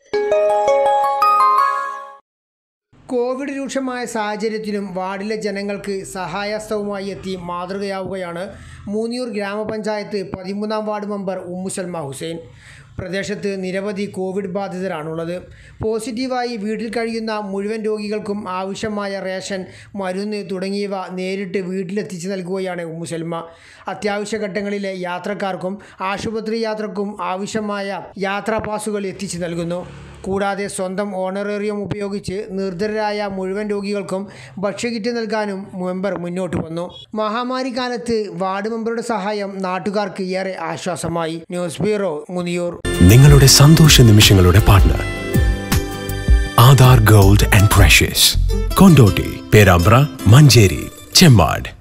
Covid രൂക്ഷമായ സാഹചര്യത്തിലും വാർഡിലെ ജനങ്ങൾക്ക് സഹായഹസ്തവുമായി എത്തി മാതൃകയാവുകയാണ് മൂന്നിയൂർ ഗ്രാമപഞ്ചായത്ത് പതിമൂന്നാം വാർഡ് മെമ്പർ ഉമ്മുസൽമ ഹുസൈൻ പ്രദേശത്ത് നിരവധി കോവിഡ് ബാധിതരാണുള്ളത് പോസിറ്റീവായി വീട്ടിൽ കഴിയുന്ന മുഴുവൻ രോഗികൾക്കും ആവശ്യമായ റേഷൻ മരുന്ന് തുടങ്ങിയവ നേരിട്ട് വീട്ടിലെത്തിച്ച് നൽകുകയാണ് ഉമ്മുസൽമ അത്യാവശ്യ ഘട്ടങ്ങളിലെ യാത്രക്കാർക്കും ആശുപത്രി യാത്രക്കും ആവശ്യമായ യാത്രാ പാസുകൾ എത്തിച്ചു നൽകുന്നു കൂടാതെ സ്വന്തം ഓണറേറിയം ഉപയോഗിച്ച് നിർദ്ധരായ മുഴുവൻ രോഗികൾക്കും ഭക്ഷ്യകിറ്റ് നൽകാനും മെമ്പർ മുന്നോട്ട് വന്നു മഹാമാരി കാലത്ത് വാർഡ് മെമ്പറുടെ സഹായം നാട്ടുകാർക്ക് ഏറെ ആശ്വാസമായി ന്യൂസ് ബ്യൂറോ മുനിയൂർ നിങ്ങളുടെ സന്തോഷ നിമിഷങ്ങളുടെ partner Aadhaar gold and precious Kondotty Perambra Manjeri Chemmad